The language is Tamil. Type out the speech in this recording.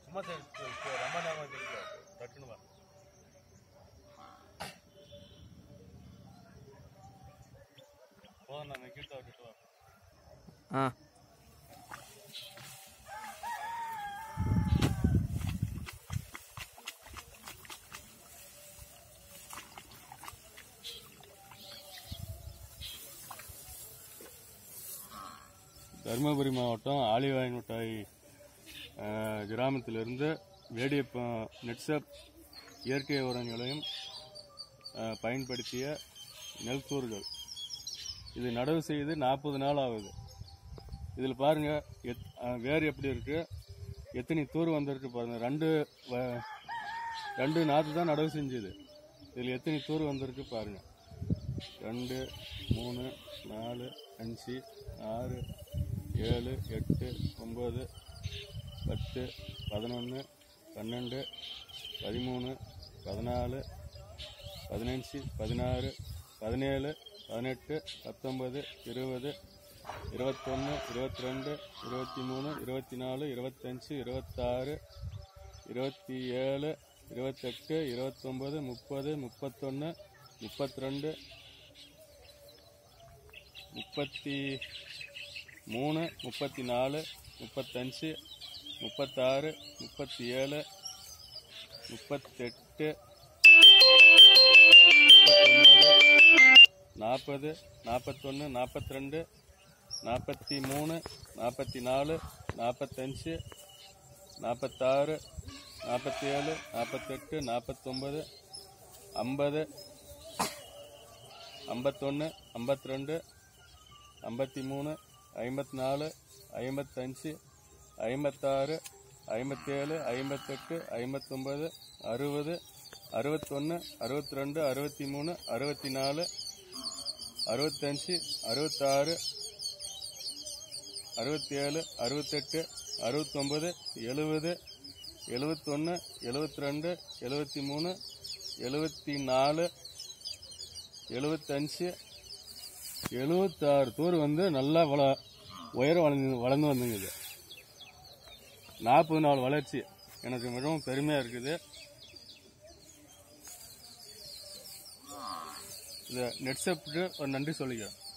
சும்மா சரி, சரி, சரி, ரொம்ப நேரம் தெரியும் தட்டுன்னு வா போதும் நான் கீழே விட்டுட்டு வா ஆ தருமபுரி மாவட்டம் ஆலிவாயன்முட்டாய் அஹ், கிராமத்திலிருந்து வேடியப்பம் நெட்சப் இயற்கை உரங்களையும் அஹ், பயன்படுத்திய நெல்கூறுகள் இது நடவு செய்து நாற்பது நாள் ஆகுது இதில் பாருங்க எத் அஹ், வேர் எப்படி இருக்கு எத்தனை தூர் வந்திருக்கு பாருங்க ரெண்டு வ- ரெண்டு நாற்று தான் நடவு செஞ்சது இதில் எத்தனை தூர் வந்திருக்கு பாருங்க ரெண்டு மூணு நாலு அஞ்சு ஆறு ஏழு எட்டு ஒம்பது பத்து பதினொன்று பன்னெண்டு பதிமூணு பதினாலு பதினஞ்சு பதினாறு பதினேழு பதினெட்டு பத்தொம்பது இருபது இருபத்தொன்று இருபத்தி ரெண்டு இருபத்தி மூணு இருபத்தி நாலு இருபத்தஞ்சு இருபத்தாறு இருபத்தி ஏழு இருபத்தெட்டு இருபத்தொம்பது முப்பது முப்பத்தொன்று முப்பத்தி ரெண்டு முப்பத்தி மூணு முப்பத்தி நாலு முப்பத்தஞ்சு முப்பத்தாறு முப்பத்தி ஏழு முப்பத்தெட்டு நாற்பது நாற்பத்தொன்று நாற்பத்தி ரெண்டு நாற்பத்தி மூணு நாற்பத்தி நாலு நாற்பத்தஞ்சு நாற்பத்தாறு நாற்பத்தி ஏழு நாற்பத்தெட்டு நாற்பத்தொம்பது ஐம்பது ஐம்பத்தொன்று ஐம்பத்தி ரெண்டு ஐம்பத்தி மூணு ஐம்பத்தி நாலு ஐம்பத்தஞ்சு ஐம்பத்தாறு ஐம்பத்தேழு ஐம்பத்தெட்டு ஐம்பத்தொம்பது அறுபது அறுபத்தொன்று அறுபத்தி ரெண்டு அறுபத்தி மூணு அறுபத்தி நாலு அறுபத்தஞ்சு அறுபத்தாறு அறுபத்தேழு அறுபத்தெட்டு அறுபத்தொம்பது எழுபது எழுபத்தொன்று எழுபத்தி ரெண்டு எழுபத்தி மூணு எழுபத்தி நாலு எழுபத்தஞ்சு எழுபத்தாறு தூர் வந்து நல்லா வள உயரம் வளர்ந்து வளர்ந்து வந்துங்க இது நாற்பது நாள் வளர்ச்சி எனக்கு மிகவும் பெருமையாக இருக்குது இதை நெட் ஒரு நன்றி சொல்லிக்கிறேன்